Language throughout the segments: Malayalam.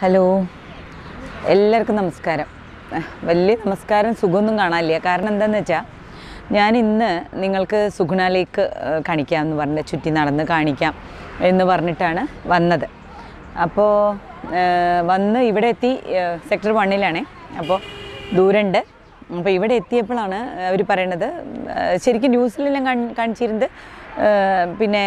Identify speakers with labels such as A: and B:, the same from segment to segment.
A: ഹലോ എല്ലാവർക്കും നമസ്കാരം ഏഹ്, വലിയ നമസ്കാരം സുഖമൊന്നും കാണാനില്ല കാരണം എന്താണെന്ന് വെച്ചാൽ ഞാൻ ഇന്ന് നിങ്ങൾക്ക് സുഗുണ ലേക്ക് ഏഹ്, കാണിക്കാമെന്ന് പറഞ്ഞ് ചുറ്റി നടന്ന് കാണിക്കാം എന്ന് പറഞ്ഞിട്ടാണ് വന്നത് അപ്പോൾ ഏഹ്, വന്ന് ഇവിടെ എത്തി ഏഹ്, സെക്ടർ വണ്ണിലാണേ അപ്പോൾ ദൂരമുണ്ട് അപ്പോൾ ഇവിടെ എത്തിയപ്പോഴാണ് അവർ പറയണത് ഏഹ്, ശരിക്കും ന്യൂസിലെല്ലാം കാണി- കാണിച്ചിരുന്നത് ഏഹ്, പിന്നെ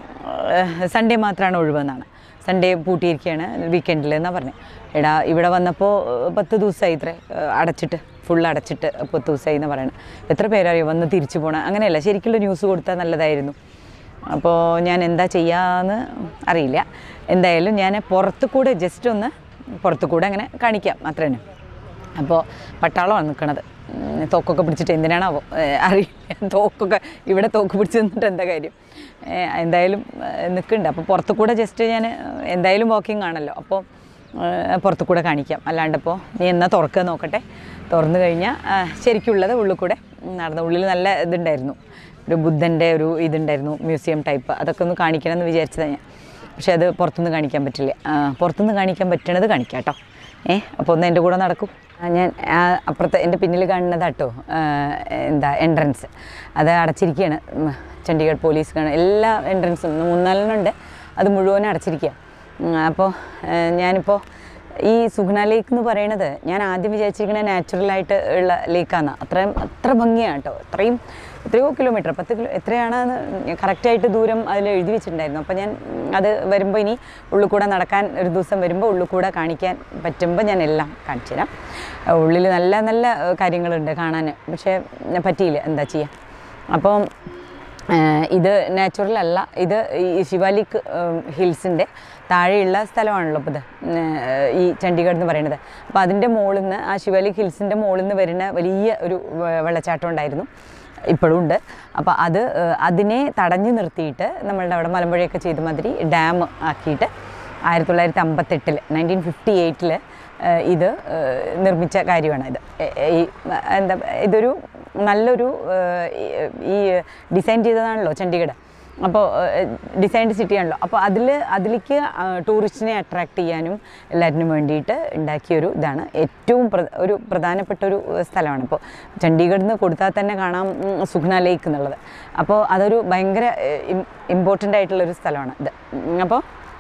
A: ഏഹ്, സൺഡേ മാത്രമാണ് ഒഴിവെന്നാണ് സൺഡേ പൂട്ടിയിരിക്കുകയാണ് വീക്കെൻഡിൽ എന്നാണ് പറഞ്ഞത് എടാ ഇവിടെ വന്നപ്പോൾ ഏഹ്, പത്ത് ദിവസമായി ഇത്രേ ഏഹ്, അടച്ചിട്ട് ഫുൾ അടച്ചിട്ട് പത്ത് ദിവസമായി എന്ന് പറയണത് എത്ര പേരറിയോ വന്ന് തിരിച്ചു പോകണം അങ്ങനെയല്ല ശരിക്കുള്ള ന്യൂസ് കൊടുത്താൽ നല്ലതായിരുന്നു അപ്പോൾ ഞാൻ എന്താ ചെയ്യാന്ന് അറിയില്ല എന്തായാലും ഞാൻ പുറത്ത് കൂടെ ജസ്റ്റ് ഒന്ന് പുറത്ത് കൂടെ അങ്ങനെ കാണിക്കാം അത്ര തന്നെ അപ്പോൾ പട്ടാളമാണ് നിൽക്കണത് ഉം, തോക്കൊക്കെ പിടിച്ചിട്ട് എന്തിനാണാവോ ഏഹ്, അറിയില്ല തോക്കൊക്കെ ഇവിടെ തോക്ക് പിടിച്ച് നിന്നിട്ട് എന്താ കാര്യം ഏഹ്, എന്തായാലും നിൽക്കുന്നുണ്ട് അപ്പോൾ പുറത്ത് കൂടെ ജസ്റ്റ് ഞാൻ എന്തായാലും വാക്കിംഗ് ആണല്ലോ അപ്പോൾ ഏഹ്, പുറത്ത് കൂടെ കാണിക്കാം അല്ലാണ്ട് ഇപ്പോൾ നീ എന്നാ തുറക്കുക നോക്കട്ടെ തുറന്നു കഴിഞ്ഞാൽ ശരിക്കുള്ളത് ഉള്ളിൽ കൂടെ നടന്ന ഉള്ളിൽ നല്ല ഇതുണ്ടായിരുന്നു ഒരു ബുദ്ധൻ്റെ ഒരു ഇതുണ്ടായിരുന്നു മ്യൂസിയം ടൈപ്പ് അതൊക്കെ ഒന്ന് കാണിക്കണം എന്ന് വിചാരിച്ചതാണ് ഞാൻ പക്ഷേ അത് പുറത്തുനിന്ന് കാണിക്കാൻ പറ്റില്ല ആ, പുറത്തുനിന്ന് കാണിക്കാൻ പറ്റണത് കാണിക്കാം കേട്ടോ ഏ അപ്പോൾ ഒന്ന് എൻ്റെ കൂടെ നടക്കൂ ആ, ഞാൻ ആ, അപ്പുറത്തെ എൻ്റെ പിന്നിൽ കാണുന്നതാട്ടോ ആ, എന്താ എൻട്രൻസ് അത് അടച്ചിരിക്കുകയാണ് ഉം, ചണ്ഡീഗഡ് പോലീസ് കാണും എല്ലാ എൻട്രൻസും മൂന്നാലെണ്ണം ഉണ്ട് അത് മുഴുവനും അടച്ചിരിക്കുക അപ്പോൾ ഞാനിപ്പോൾ ഈ സുഗ്ന ലേക്ക് എന്ന് പറയണത് ഞാൻ ആദ്യം വിചാരിച്ചിരിക്കുന്നത് നാച്ചുറലായിട്ട് ഉള്ള ലേക്കാണ് അത്രയും അത്ര ഭംഗിയാണ് കേട്ടോ അത്രയും എത്രയോ കിലോമീറ്റർ പത്ത് കിലോ എത്രയാണെന്ന് കറക്റ്റായിട്ട് ദൂരം അതിൽ എഴുതി വെച്ചിട്ടുണ്ടായിരുന്നു അപ്പോൾ ഞാൻ ഉം, അത് വരുമ്പോൾ ഇനി ഉള്ളിൽ കൂടെ നടക്കാൻ ഒരു ദിവസം വരുമ്പോൾ ഉള്ളിൽ കൂടെ കാണിക്കാൻ പറ്റുമ്പോൾ ഞാൻ എല്ലാം കാണിച്ചു തരാം ഉള്ളിൽ നല്ല നല്ല ഏഹ്, കാര്യങ്ങളുണ്ട് കാണാൻ പക്ഷേ ഉം, പറ്റിയില്ല എന്താ ചെയ്യുക അപ്പോൾ ഏഹ് ഇത് നാച്ചുറൽ അല്ല ഇത് ഈ ശിവാലിക് ഹിൽസിൻ്റെ താഴെയുള്ള സ്ഥലമാണല്ലോ ഇപ്പോൾ ഇത് ഏഹ് ഈ ചണ്ഡീഗഡ് എന്ന് പറയുന്നത് അപ്പോൾ അതിൻ്റെ മുകളിൽ നിന്ന് ആ ശിവാലിക് ഹിൽസിൻ്റെ മുകളിൽ നിന്ന് വരുന്ന വലിയ ഒരു വെ- വെള്ളച്ചാട്ടം ഉണ്ടായിരുന്നു ഇപ്പോഴും ഉണ്ട് അപ്പോൾ അത് ഏഹ് അതിനെ തടഞ്ഞു നിർത്തിയിട്ട് നമ്മളുടെ അവിടെ മലമ്പുഴയൊക്കെ ചെയ്ത മാതിരി ഡാം ആക്കിയിട്ട് ആയിരത്തി തൊള്ളായിരത്തി അമ്പത്തെട്ടിൽ നയൻറ്റീൻ ഫിഫ്റ്റി എയ്റ്റിൽ ഇത് ഏഹ് നിർമ്മിച്ച കാര്യമാണ് ഇത് എ- എ- ഈ മ- എന്താ ഇതൊരു നല്ലൊരു ഏഹ് ഈ- ഈ ഡിസൈൻ ചെയ്തതാണല്ലോ ചണ്ഡീഗഡ് അപ്പോൾ ഡിസൈൻഡ് സിറ്റിയാണല്ലോ അപ്പോൾ അതിൽ അതിലേക്ക് ടൂറിസ്റ്റിനെ അട്രാക്ട് ചെയ്യാനും എല്ലാറ്റിനും വേണ്ടിയിട്ട് ഉണ്ടാക്കിയൊരു ഇതാണ് ഏറ്റവും പ്ര- ഒരു പ്രധാനപ്പെട്ട ഒരു സ്ഥലമാണ് ഇപ്പോൾ ചണ്ഡീഗഡിൽ നിന്ന് കൊടുത്താൽ തന്നെ കാണാം ഉം, സുഖ്ന ലേക്ക് എന്നുള്ളത് അപ്പോൾ അതൊരു ഭയങ്കര ഇമ്പോർട്ടൻ്റ് ആയിട്ടുള്ളൊരു സ്ഥലമാണ് ഇത് ഉം, അപ്പോൾ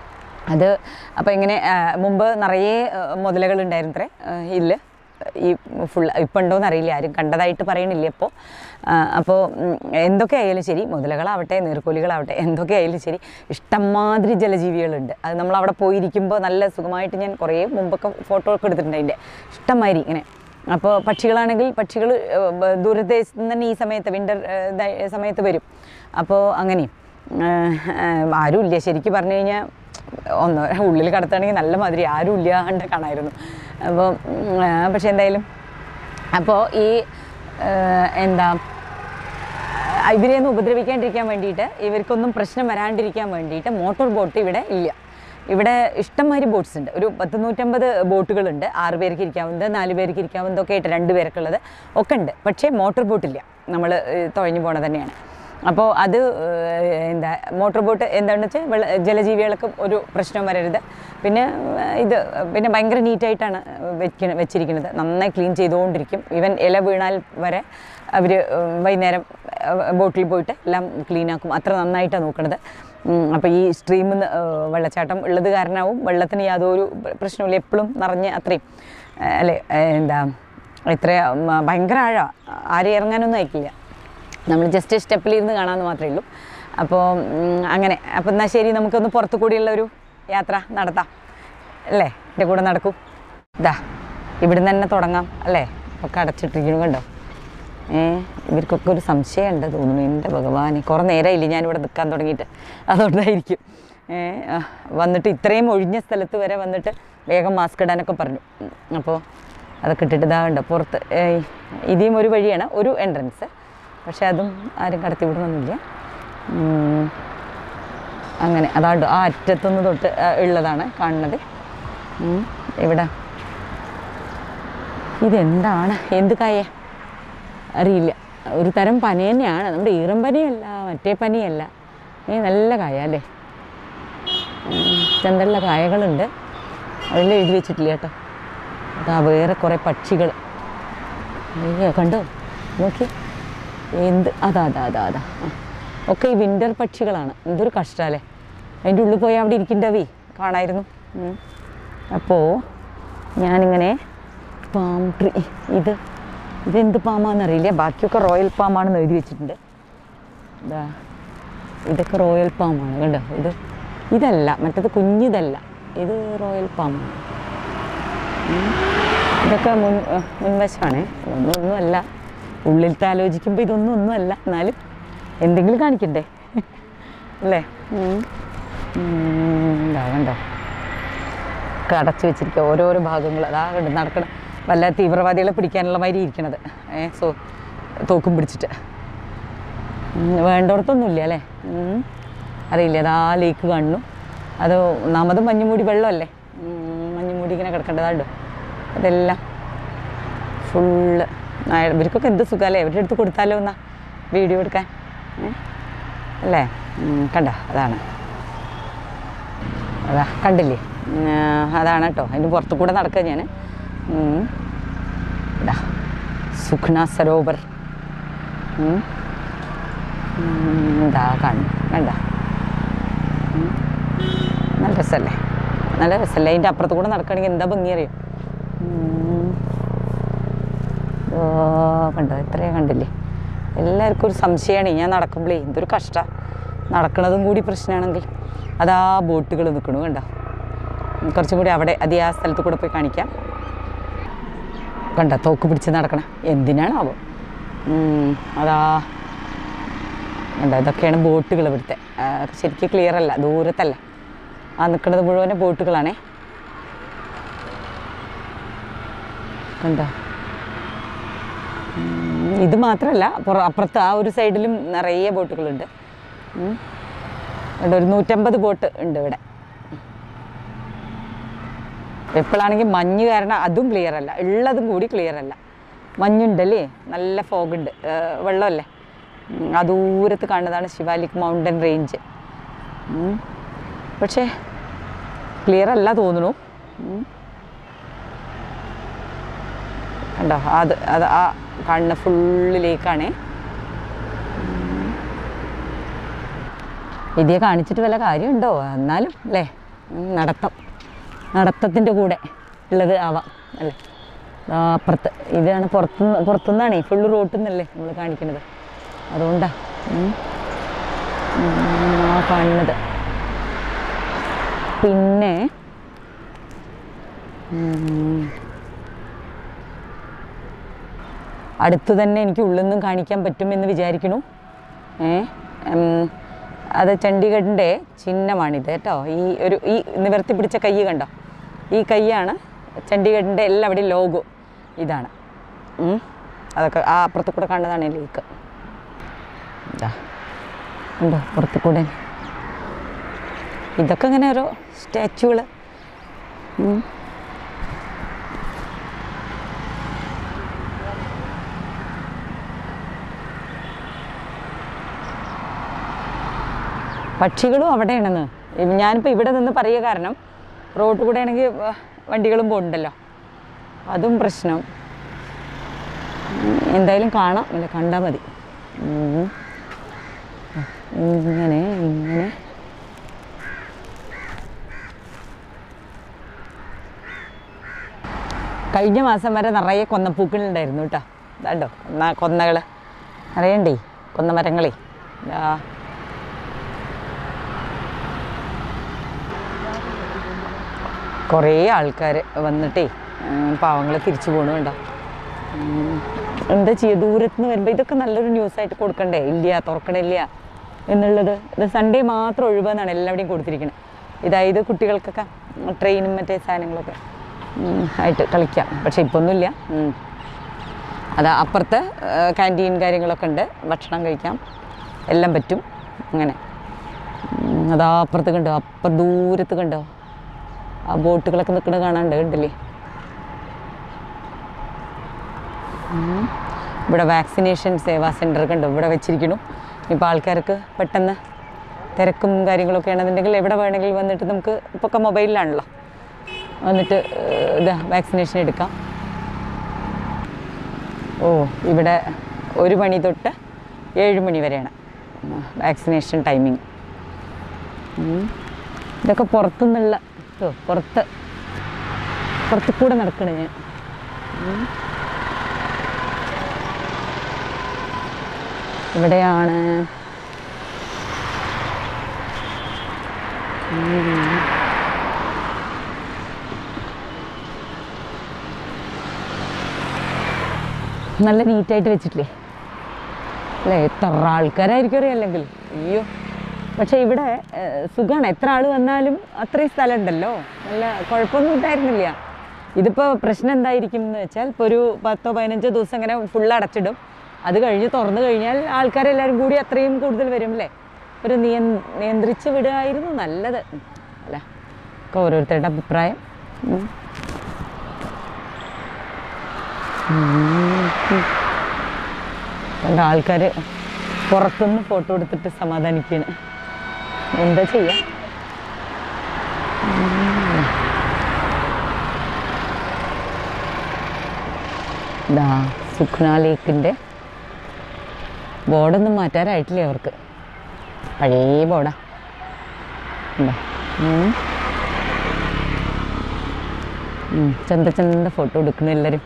A: അത് അപ്പോൾ ഇങ്ങനെ ആ, മുമ്പ് നിറയെ മുതലകൾ ഉണ്ടായിരുന്നു അത്രേ ഇല്ല ഈ ഫുൾ ഇപ്പം ഉണ്ടോയെന്ന് അറിയില്ല ആരും കണ്ടതായിട്ട് പറയണില്ല ഇപ്പോൾ അപ്പോൾ എന്തൊക്കെ ആയാലും ശരി മുതലകളാവട്ടെ നീർക്കോലികളാവട്ടെ എന്തൊക്കെ ആയാലും ശരി ഇഷ്ടംമാതിരി ജലജീവികളുണ്ട് അത് നമ്മൾ അവിടെ പോയിരിക്കുമ്പോൾ നല്ല സുഖമായിട്ട് ഞാൻ കുറേ മുമ്പൊക്കെ ഫോട്ടോ ഒക്കെ എടുത്തിട്ടുണ്ട് അതിൻ്റെ ഇഷ്ടംമാതിരി ഇങ്ങനെ അപ്പോൾ പക്ഷികളാണെങ്കിൽ പക്ഷികൾ ദൂരദേശത്ത് നിന്ന് തന്നെ ഈ സമയത്ത് വിൻ്റർ സമയത്ത് വരും അപ്പോൾ അങ്ങനെയും ആരും ഇല്ല ശരിക്കും പറഞ്ഞു കഴിഞ്ഞാൽ ഒന്ന് ഉള്ളിൽ കടത്തുകയാണെങ്കിൽ നല്ല മാതിരി ആരും ഇല്ലാണ്ട് കാണായിരുന്നു അപ്പോൾ പക്ഷെ എന്തായാലും അപ്പോൾ ഈ ആ, എന്താ ആ, ഇവരെയൊന്നും ഉപദ്രവിക്കാണ്ടിരിക്കാൻ വേണ്ടിയിട്ട് ഇവർക്കൊന്നും പ്രശ്നം വരാണ്ടിരിക്കാൻ വേണ്ടിയിട്ട് മോട്ടോർ ബോട്ട് ഇവിടെ ഇല്ല ഇവിടെ ഇഷ്ടംമാതിരി ബോട്ട്സ് ഉണ്ട് ഒരു പത്ത് നൂറ്റമ്പത് ബോട്ടുകളുണ്ട് ആറ് പേർക്ക് ഇരിക്കാവുന്നത് നാല് പേർക്ക് ഇരിക്കാവുന്നതൊക്കെ ആയിട്ട് രണ്ട് പേർക്ക് ഉള്ളത് ഒക്കെ ഉണ്ട് പക്ഷേ മോട്ടോർ ബോട്ടില്ല നമ്മൾ തുഴഞ്ഞു പോണത് തന്നെയാണ് അപ്പോൾ അത് ഏഹ്, എന്താ മോട്ടോർ ബോട്ട് എന്താണെന്ന് വെച്ചാൽ വെള്ള ജലജീവികൾക്ക് ഒരു പ്രശ്നം വരരുത് പിന്നെ ഏഹ്, ഇത് പിന്നെ ഭയങ്കര നീറ്റായിട്ടാണ് വെക്കണ വെച്ചിരിക്കുന്നത് നന്നായി ക്ലീൻ ചെയ്തുകൊണ്ടിരിക്കും ഈവൻ ഇല വീണാൽ വരെ അവർ വൈകുന്നേരം ഏഹ്, ബോട്ടിൽ പോയിട്ട് എല്ലാം ക്ലീൻ ആക്കും അത്ര നന്നായിട്ടാണ് നോക്കണത് അപ്പോൾ ഈ സ്ട്രീമിൽ നിന്ന് വെള്ളച്ചാട്ടം ഉള്ളത് കാരണമാവും വെള്ളത്തിന് യാതൊരു പ്ര- പ്രശ്നമില്ല എപ്പോഴും നിറഞ്ഞ് അത്രയും ഏഹ്, അല്ലേ ഏഹ്, എന്താ ഇത്ര ഉം, ഭയങ്കര ആഴ ആരും ഇറങ്ങാനൊന്നും അയക്കില്ല നമ്മൾ ജസ്റ്റ് സ്റ്റെപ്പിൽ ഇരുന്ന് കാണാമെന്ന് മാത്രമേ ഉള്ളൂ അപ്പോൾ ഉം, അങ്ങനെ അപ്പോൾ എന്നാൽ ശരി നമുക്കൊന്ന് പുറത്തു കൂടിയുള്ള ഒരു യാത്ര നടത്താം അല്ലേ എൻ്റെ കൂടെ നടക്കൂ ഇതാ ഇവിടുന്ന് തന്നെ തുടങ്ങാം അല്ലേ ഒക്കെ അടച്ചിട്ടിരിക്കുന്നു കണ്ടോ ഏ ഇവർക്കൊക്കെ ഒരു സംശയമുണ്ട് തോന്നുന്നു എൻ്റെ ഭഗവാനെ കുറേ നേരമായില്ലേ ഞാനിവിടെ നിൽക്കാൻ തുടങ്ങിയിട്ട് അതുകൊണ്ടായിരിക്കും ഏ ആ, വന്നിട്ട് ഇത്രയും ഒഴിഞ്ഞ സ്ഥലത്ത് വരെ വന്നിട്ട് വേഗം മാസ്ക് ഇടാനൊക്കെ പറഞ്ഞു ഉം, അപ്പോൾ അതൊക്കെ ഇട്ടിട്ട് ഇതാകണ്ട പുറത്ത് ഏയ് ഇതേയും ഒരു വഴിയാണ് ഒരു എൻട്രൻസ് പക്ഷെ അതും ആരും കടത്തി വിടണമെന്നില്ല ഉം, അങ്ങനെ അതാണ്ട് ആ അറ്റത്തുനിന്ന് തൊട്ട് ആ, ഉള്ളതാണ് കാണുന്നത് ഉം, ഇവിടെ ഇതെന്താണ് എന്ത് കായ അറിയില്ല ഒരു തരം പനി തന്നെയാണ് നമ്മുടെ ഈറൻ പനിയല്ല മറ്റേ പനിയല്ല ഈ നല്ല കായ അല്ലേ ഉം, ചന്തമുള്ള കായകളുണ്ട് അതിൽ എഴുതി വെച്ചിട്ടില്ല കേട്ടോ അതാ വേറെ കുറേ പക്ഷികൾ അയ്യോ കണ്ടോ നോക്കി എന്ത് അതാ അതാ അതാ അതാ ആ. ഒക്കെ ഈ വിൻ്റർ പക്ഷികളാണ് എന്തൊരു കഷ്ടമല്ലേ അതിൻ്റെ ഉള്ളിൽ പോയി അവിടെ ഇരിക്കണ്ടവേ കാണായിരുന്നു ഉം. അപ്പോൾ ഞാനിങ്ങനെ പാം ട്രീ ഇത് ഇതെന്ത് പാമാണെന്നറിയില്ല ബാക്കിയൊക്കെ റോയൽ പാമാണെന്ന് എഴുതി വെച്ചിട്ടുണ്ട് ഇതാ ഇതൊക്കെ റോയൽ പാമാണ് കണ്ടോ ഇത് ഇതല്ല മറ്റത് കുഞ്ഞിതല്ല ഇത് റോയൽ പാമാണ് ഉം. ഇതൊക്കെ മുൻ അഹ് മുൻവശമാണ് ഒന്നും ഒന്നുമല്ല ഉള്ളിലത്തെ ആലോചിക്കുമ്പോൾ ഇതൊന്നും ഒന്നുമല്ല എന്നാലും എന്തെങ്കിലും കാണിക്കണ്ടേ അല്ലേ ഉം. ഉം, ഇതാ കണ്ടോ ഒക്കെ അടച്ചു വെച്ചിരിക്കുക ഓരോരോ ഭാഗങ്ങൾ അതാ കണ്ട് നടക്കണം വല്ല തീവ്രവാദികളെ പിടിക്കാനുള്ള മാതിരി ഇരിക്കണത് ഏ സോ തോക്കും പിടിച്ചിട്ട് ഉം, വേണ്ടോടത്തൊന്നുമില്ല അല്ലേ ഉം. അറിയില്ല അതാ ലേക്ക് കാണുന്നു അത് ഒന്നാമത് മഞ്ഞുമൂടി വെള്ളമല്ലേ ഉം, മഞ്ഞുമൂടി ഇങ്ങനെ കിടക്കേണ്ടതാണ്ടോ അതെല്ലാം ഫുള്ള് ഇവർക്കൊക്കെ എന്ത് സുഖമല്ലേ ഇവരുടെ അടുത്ത് കൊടുത്താലോ എന്നാ വീഡിയോ എടുക്കാൻ ഏ? അല്ലേ ഉം, കണ്ടോ അതാണ് അതാ കണ്ടില്ലേ ഉം, അതാണ് കേട്ടോ അതിന് പുറത്തു കൂടെ നടക്കുക ഞാൻ ഉം. ഇതാ സുഖ്ന സരോവർ ഉം. ഉം, ഇതാ കാണും കണ്ട നല്ല രസമല്ലേ നല്ല രസമല്ലേ അതിൻ്റെ അപ്പുറത്ത് കൂടെ നടക്കുകയാണെങ്കിൽ എന്താ ഭംഗി അറിയോ ഉം. ഓ കണ്ടോ എത്രയും കണ്ടില്ലേ എല്ലാവർക്കും ഒരു സംശയമാണ് ഞാൻ നടക്കുമ്പോഴേ എന്തൊരു കഷ്ടമാണ് നടക്കണതും കൂടി പ്രശ്നമാണെങ്കിൽ അതാ ബോട്ടുകൾ നിൽക്കണു കണ്ടോ ഉം, കുറച്ചും കൂടി അവിടെ അത് ആ സ്ഥലത്ത് കൂടെ പോയി കാണിക്കാം കണ്ട തോക്ക് പിടിച്ച് നടക്കണം എന്തിനാണാവോ ഉം, അതാ കണ്ടോ ഇതൊക്കെയാണ് ബോട്ടുകൾ ഇവിടുത്തെ ആ, ശരിക്കും ക്ലിയർ അല്ല ദൂരത്തല്ല ആ നിൽക്കുന്നത് മുഴുവൻ ബോട്ടുകളാണേ കണ്ടോ ഉം, ഇത് മാത്രമല്ല പുറ അപ്പുറത്ത് ആ ഒരു സൈഡിലും നിറയെ ബോട്ടുകളുണ്ട് ഉം. ഇവിടെ ഒരു നൂറ്റമ്പത് ബോട്ട് ഉണ്ട് ഇവിടെ എപ്പോഴാണെങ്കിൽ മഞ്ഞ് കാരണം അതും ക്ലിയർ അല്ല ഉള്ളതും കൂടി ക്ലിയർ അല്ല മഞ്ഞുണ്ടല്ലേ നല്ല ഫോഗുണ്ട് വെള്ളമല്ലേ ഉം, ആ ദൂരത്ത് കാണുന്നതാണ് ശിവാലിക് മൗണ്ടൻ റേഞ്ച് ഉം. പക്ഷേ ക്ലിയർ അല്ല തോന്നുന്നു ഉം. കണ്ടോ അത് അത് ആ കാണുന്ന ഫുള്ള് ലേക്കാണേ വിദ്യ കാണിച്ചിട്ട് വല്ല കാര്യമുണ്ടോ എന്നാലും അല്ലേ ഉം, നടത്തം നടത്തത്തിൻ്റെ കൂടെ ഉള്ളത് ആവാം അല്ലേ ദാ അപ്പുറത്ത് ഇതാണ് പുറത്തുനിന്ന് പുറത്തുനിന്നാണേ ഫുള്ള് റോട്ടിൽ നിന്നല്ലേ നമ്മൾ കാണിക്കുന്നത് അതുകൊണ്ടാ ഉം. ഉം, ആ കാണുന്നത് പിന്നെ ഉം, അടുത്ത് തന്നെ എനിക്ക് ഉള്ളിൽ നിന്നും കാണിക്കാൻ പറ്റുമെന്ന് വിചാരിക്കണു ഏ ഉം, അത് ചണ്ഡീഗഡിൻ്റെ ചിഹ്നമാണിത് കേട്ടോ ഈ ഒരു ഈ നിവർത്തി പിടിച്ച കൈ കണ്ടോ ഈ കൈയാണ് ചണ്ഡീഗഡിൻ്റെ എല്ലാവിടെയും ലോഗോ ഇതാണ് ഉം. അതൊക്കെ ആ അപ്പുറത്ത് കൂടെ കാണുന്നതാണ് ഈ ലേക്ക് ഇതാ ഉണ്ടോ പുറത്ത് കൂടെ ഇതൊക്കെ ഇങ്ങനെ ഓരോ സ്റ്റാച്ചുകൾ പക്ഷികളും അവിടെയാണെന്ന് ഇ- ഞാനിപ്പോൾ ഇവിടെ നിന്ന് പറയുക കാരണം റോഡ് കൂടെ ആണെങ്കിൽ വണ്ടികളും പോകുന്നുണ്ടല്ലോ അതും പ്രശ്നം ഉം, എന്തായാലും കാണാം അല്ല കണ്ടാൽ മതി ഉം. ഇങ്ങനെ ഇങ്ങനെ കഴിഞ്ഞ മാസം വരെ നിറയെ കൊന്നപ്പൂക്കളുണ്ടായിരുന്നു കേട്ടോ ഇതാണ്ടോ കൊന്ന കൊന്നകൾ നിറയണ്ടേ കൊന്ന മരങ്ങളേ ഇതാ കുറേ ആൾക്കാർ വന്നിട്ടേ പാവങ്ങൾ തിരിച്ചു പോകണു കണ്ടോ ഉം. എന്താ ചെയ്യുക ദൂരത്ത് നിന്ന് വരുമ്പോൾ ഇതൊക്കെ നല്ലൊരു ന്യൂസായിട്ട് കൊടുക്കണ്ടേ ഇല്ല തുറക്കണില്ല എന്നുള്ളത് ഇത് സൺഡേ മാത്രം ഒഴിവെന്നാണ് എല്ലാവിടെയും കൊടുത്തിരിക്കുന്നത് ഇതായത് കുട്ടികൾക്കൊക്കെ ട്രെയിനും മറ്റേ സാധനങ്ങളൊക്കെ ഉം, ആയിട്ട് കളിക്കാം പക്ഷേ ഇപ്പോൾ ഒന്നുമില്ല ഉം. അത് അപ്പുറത്ത് ക്യാൻറ്റീൻ കാര്യങ്ങളൊക്കെ ഉണ്ട് ഭക്ഷണം കഴിക്കാം എല്ലാം പറ്റും അങ്ങനെ ഉം, അതാ അപ്പുറത്ത് കണ്ടോ അപ്പുറം ദൂരത്ത് കണ്ടോ ആ ബോട്ടുകളൊക്കെ നിൽക്കുന്നത് കാണാണ്ട് കണ്ടില്ലേ ഉം. ഇവിടെ വാക്സിനേഷൻ സേവാ സെൻറ്റർ കണ്ടോ ഇവിടെ വെച്ചിരിക്കുന്നു ഇപ്പോൾ ആൾക്കാർക്ക് പെട്ടെന്ന് തിരക്കും കാര്യങ്ങളൊക്കെ ആണെന്നുണ്ടെങ്കിൽ എവിടെ വേണമെങ്കിലും വന്നിട്ട് നമുക്ക് ഇപ്പോൾ ഒക്കെ മൊബൈലിലാണല്ലോ വന്നിട്ട് ഏഹ്, ഇതാ വാക്സിനേഷൻ എടുക്കാം ഓ ഇവിടെ ഒരു മണി തൊട്ട് ഏഴ് മണി വരെയാണ് വാക്സിനേഷൻ ടൈമിങ് ഇതൊക്കെ പുറത്തുനിന്നുള്ള ഓ പുറത്ത് പുറത്ത് കൂടെ നടക്കണ ഞാൻ ഉം. ഇവിടെയാണ് ഉം. നല്ല നീറ്റായിട്ട് വെച്ചിട്ടില്ലേ അല്ലേ എത്ര ആൾക്കാരായിരിക്കും അറിയാം അല്ലെങ്കിൽ അയ്യോ പക്ഷേ ഇവിടെ സുഖമാണ് എത്ര ആൾ വന്നാലും അത്രയും സ്ഥലം ഉണ്ടല്ലോ നല്ല കുഴപ്പമൊന്നും ഉണ്ടായിരുന്നില്ല ഇതിപ്പോൾ പ്രശ്നം എന്തായിരിക്കും എന്ന് വെച്ചാൽ ഇപ്പോൾ ഒരു പത്തോ പതിനഞ്ചോ ദിവസം ഇങ്ങനെ ഫുൾ അടച്ചിടും അത് കഴിഞ്ഞ് തുറന്നു കഴിഞ്ഞാൽ ആൾക്കാരെല്ലാവരും കൂടി അത്രയും കൂടുതൽ വരും അല്ലേ ഒരു നിയ നിയന്ത്രിച്ച് വിടുകയായിരുന്നു നല്ലത് അല്ല ഒക്കെ ഓരോരുത്തരുടെ അഭിപ്രായം ഉം. കണ്ട ആൾക്കാർ പുറത്തുനിന്ന് ഫോട്ടോ എടുത്തിട്ട് സമാധാനിക്കുകയാണ് എന്താ ചെയ്യാ ഉം. ദാ സുഖ്ന ലേക്കിൻ്റെ ബോർഡൊന്നും മാറ്റാനായിട്ടില്ല അവർക്ക് പഴയ ബോർഡാ എന്താ ചന്ത ചന്ത ഫോട്ടോ എടുക്കണ എല്ലാവരും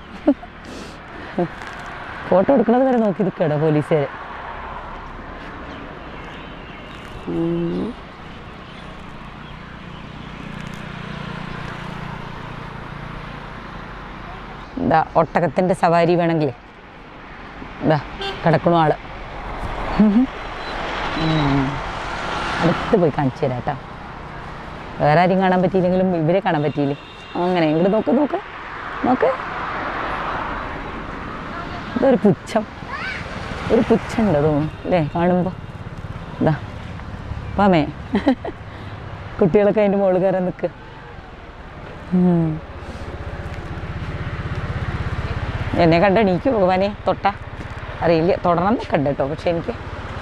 A: ഫോട്ടോ എടുക്കണത് വരെ നോക്കി നിൽക്കട പോലീസുകാർ എന്താ ഒട്ടകത്തിൻ്റെ സവാരി വേണമെങ്കിൽ എന്താ കിടക്കണു ആള് ഉം. അടുത്ത് പോയി കാണിച്ചു തരാം കേട്ടോ വേറെ ആരും കാണാൻ പറ്റിയില്ലെങ്കിലും ഇവരെ കാണാൻ പറ്റിയില്ലേ അങ്ങനെ ഇങ്ങോട്ട് നോക്ക് നോക്ക് നോക്ക് ഇതൊരു പുച്ഛം ഒരു പുച്ഛമുണ്ട് തോന്നുന്നു അല്ലേ കാണുമ്പോൾ ഇതാ പാമേ കുട്ടികളൊക്കെ അതിൻ്റെ മുകളിൽ കയറാൻ നിൽക്കുക എന്നെ കണ്ട എണീക്ക് ഭഗവാനെ തൊട്ട അറിയില്ല തൊടണം എന്നൊക്കെ ഉണ്ട് കേട്ടോ പക്ഷെ എനിക്ക്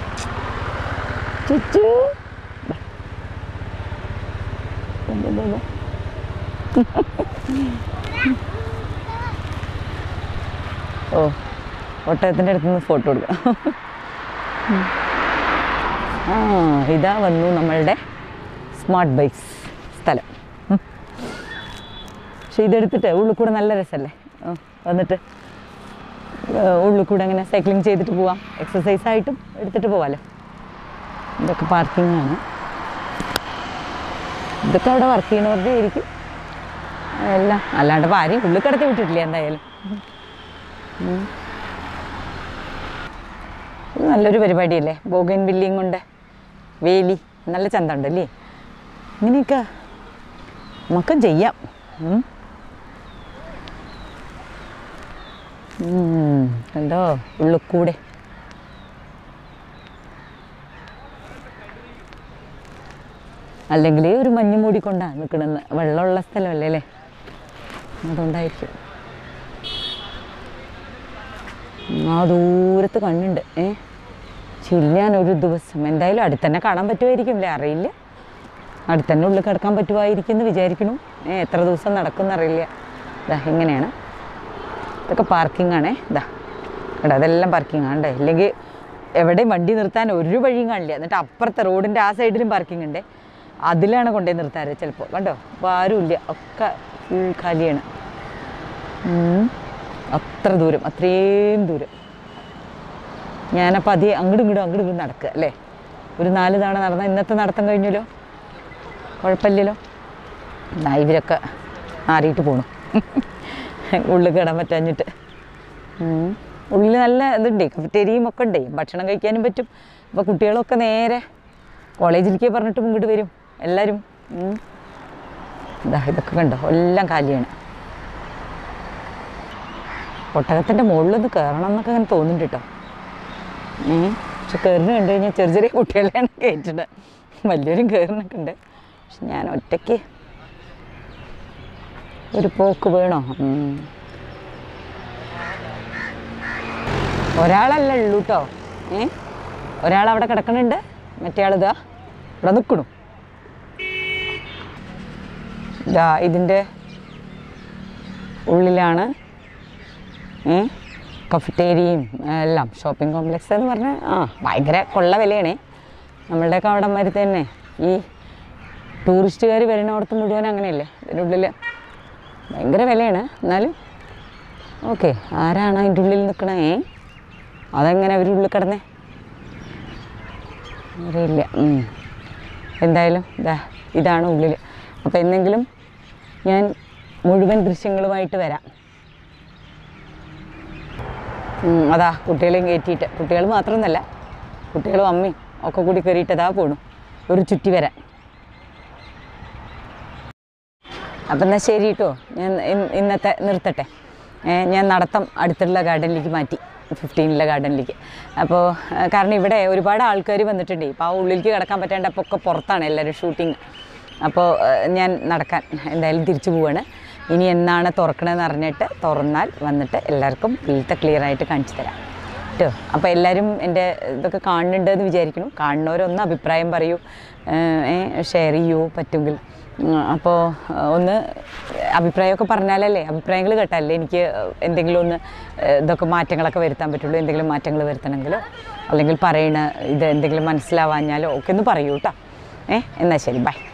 A: ചുച്ചു ദാ. ദാ, ദാ, ദാ. ഓ ഒട്ടകത്തിൻ്റെ അടുത്ത് നിന്ന് ഫോട്ടോ എടുക്കാം ആ ഇതാ വന്നു നമ്മളുടെ സ്മാർട്ട് ബൈക്സ് സ്ഥലം ഉം. പക്ഷെ ഇതെടുത്തിട്ട് ഉള്ളിൽ കൂടെ നല്ല രസമല്ലേ ആ, വന്നിട്ട് ആ, ഉള്ളിൽ കൂടെ അങ്ങനെ സൈക്ലിംഗ് ചെയ്തിട്ട് പോവാം എക്സസൈസ് ആയിട്ടും എടുത്തിട്ട് പോവാമല്ലോ ഇതൊക്കെ പാർക്കിംഗ് ആണ് ഇതൊക്കെ അവിടെ വർക്ക് ചെയ്യണവരുടെ ആയിരിക്കും എല്ലാം അല്ലാണ്ട് ഇപ്പോൾ ആരെയും ഉള്ളിൽ കിടത്തി വിട്ടിട്ടില്ല എന്തായാലും ഉം. ഇത് നല്ലൊരു പരിപാടിയല്ലേ ബോഗൻ ബില്ലിയും കൊണ്ട് വേലി നല്ല ചന്ത ഉണ്ടല്ലേ ഇങ്ങനെയൊക്കെ നമുക്കും ചെയ്യാം ഉം. ഉം, കണ്ടോ ഉള്ളിൽ കൂടെ അല്ലെങ്കിൽ ഒരു മഞ്ഞ് മൂടിക്കൊണ്ടാണ് നിൽക്കണമെന്ന് വെള്ളമുള്ള സ്ഥലമല്ലേ അല്ലേ അതുകൊണ്ടായിരിക്കും ആ ദൂരത്ത് കണ്ണുണ്ട് ഏ ചില്ലാൻ ഒരു ദിവസം എന്തായാലും അടുത്ത് തന്നെ കാണാൻ പറ്റുമായിരിക്കും അല്ലേ അറിയില്ല അടുത്ത് തന്നെ ഉള്ളിൽ കിടക്കാൻ പറ്റുമായിരിക്കും എന്ന് വിചാരിക്കണു ഏ എത്ര ദിവസം നടക്കുമെന്ന് അറിയില്ല ഇതാ ഇങ്ങനെയാണ് ഇതൊക്കെ പാർക്കിംഗ് ആണേ ഇതാ കേട്ടോ അതെല്ലാം പാർക്കിംഗ് ആണ്ടേ ഇല്ലെങ്കിൽ എവിടെയും വണ്ടി നിർത്താൻ ഒരു വഴിയും കാണില്ല എന്നിട്ട് അപ്പുറത്തെ റോഡിൻ്റെ ആ സൈഡിലും പാർക്കിംഗ് ഉണ്ട് അതിലാണ് കൊണ്ടുപോയി നിർത്താറ് ചിലപ്പോൾ കണ്ടോ അപ്പോൾ ആരുമില്ല ഒക്കെ ഫുൾ കാലിയാണ് ഉം. അത്ര ദൂരം അത്രയും ദൂരം ഞാനപ്പോൾ അതി അങ്ങോട്ടും ഇങ്ങോട്ടും അങ്ങോട്ടും ഇങ്ങോട്ടും നടക്കുക അല്ലേ ഒരു നാല് തവണ നടന്ന ഇന്നത്തെ നടത്തം കഴിഞ്ഞല്ലോ കുഴപ്പമില്ലല്ലോ ദാ ഇവരൊക്കെ മാറിയിട്ട് പോണു ഉള്ളിൽ കിടാൻ പറ്റാഞ്ഞിട്ട് ഉം. ഉള്ളിൽ നല്ല ഇതുണ്ട് കഫറ്റേരിയും ഒക്കെ ഉണ്ട് ഭക്ഷണം കഴിക്കാനും പറ്റും അപ്പോൾ കുട്ടികളൊക്കെ നേരെ കോളേജിലേക്ക് പറഞ്ഞിട്ടും ഇങ്ങോട്ട് വരും എല്ലാവരും ഉം. ഇതാ ഇതൊക്കെ കണ്ടോ എല്ലാം കാലിയാണ് ഒട്ടകത്തിൻ്റെ മുകളിലൊന്ന് കയറണം എന്നൊക്കെ അങ്ങനെ തോന്നുന്നുണ്ട് കേട്ടോ ഏ പക്ഷെ കയറുന്ന കണ്ടു കഴിഞ്ഞാൽ ചെറിയ ചെറിയ കുട്ടികളെയാണ് കയറ്റുന്നത് വലിയവരും കയറുന്നൊക്കെ ഉണ്ട് പക്ഷെ ഞാൻ ഒറ്റയ്ക്ക് ഒരു പോക്ക് വേണോ ഉം. ഒരാളല്ല ഉള്ളൂ കേട്ടോ ഏ ഒരാൾ അവിടെ കിടക്കണുണ്ട് മറ്റേ ആളിതാ ഇവിടെ നിൽക്കണു ഇതാ ഇതിൻ്റെ ഉള്ളിലാണ് കഫറ്റേരിയയും എല്ലാം ഷോപ്പിംഗ് കോംപ്ലക്സ് എന്ന് പറഞ്ഞാൽ ആ ഭയങ്കര കൊള്ള വിലയാണേ നമ്മളുടെയൊക്കെ അവിടെ മാതിരി തന്നെ ഈ ടൂറിസ്റ്റുകാർ വരുന്നിടത്ത് മുഴുവൻ അങ്ങനെയല്ലേ ഇതിനുള്ളിൽ ഭയങ്കര വിലയാണ് എന്നാലും ഓക്കെ ആരാണ് അതിൻ്റെ ഉള്ളിൽ നിൽക്കണേ അതെങ്ങനെ അവരുള്ളിൽ കിടന്നേ അറിയില്ല ഉം. എന്തായാലും ഇതാ ഇതാണ് ഉള്ളിൽ അപ്പോൾ എന്തെങ്കിലും ഞാൻ മുഴുവൻ ദൃശ്യങ്ങളുമായിട്ട് വരാം ഉം, അതാ കുട്ടികളെയും കയറ്റിയിട്ട് കുട്ടികൾ മാത്രമൊന്നല്ല കുട്ടികളും അമ്മയും ഒക്കെ കൂടി കയറിയിട്ട് അതാ പോണു ഒരു ചുറ്റി വരാൻ അപ്പം എന്നാൽ ശരി കേട്ടോ ഞാൻ ഇൻ- ഇന്നത്തെ നിർത്തട്ടെ ഏ, ഞാൻ നടത്തം അടുത്തുള്ള ഗാർഡനിലേക്ക് മാറ്റി ഫിഫ്റ്റീനിലെ ഗാർഡനിലേക്ക് അപ്പോൾ ഏ, കാരണം ഇവിടെ ഒരുപാട് ആൾക്കാർ വന്നിട്ടുണ്ട് ഇപ്പോൾ ആ ഉള്ളിലേക്ക് കിടക്കാൻ പറ്റാണ്ട് അപ്പോൾ ഒക്കെ പുറത്താണ് എല്ലാവരും ഷൂട്ടിങ് അപ്പോൾ ഏ, ഞാൻ നടക്കാൻ എന്തായാലും തിരിച്ചു പോവാണ് ഇനി എന്നാണ് തുറക്കണമെന്ന് അറിഞ്ഞിട്ട് തുറന്നാൽ വന്നിട്ട് എല്ലാവർക്കും ഫുള്ളത്തെ ക്ലിയർ ആയിട്ട് കാണിച്ചു തരാം കേട്ടോ അപ്പോൾ എല്ലാവരും എൻ്റെ ഇതൊക്കെ കാണുന്നുണ്ട് എന്ന് വിചാരിക്കുന്നു കാണുന്നവരൊന്ന് അഭിപ്രായം പറയൂ ഷെയർ ചെയ്യൂ പറ്റുമെങ്കിൽ ഉം, അപ്പോൾ ഏഹ്, ഒന്ന് അഭിപ്രായമൊക്കെ പറഞ്ഞാലല്ലേ അഭിപ്രായങ്ങൾ കേട്ടാലേ എനിക്ക് എന്തെങ്കിലും ഒന്ന് ഏഹ്, ഇതൊക്കെ മാറ്റങ്ങളൊക്കെ വരുത്താൻ പറ്റുള്ളൂ എന്തെങ്കിലും മാറ്റങ്ങൾ വരുത്തണമെങ്കിലോ അല്ലെങ്കിൽ പറയണ ഇത് എന്തെങ്കിലും മനസ്സിലാവാഞ്ഞാലോ ഒക്കെ ഒന്ന് പറയൂ കേട്ടോ ഏ എന്നാൽ ശരി ബൈ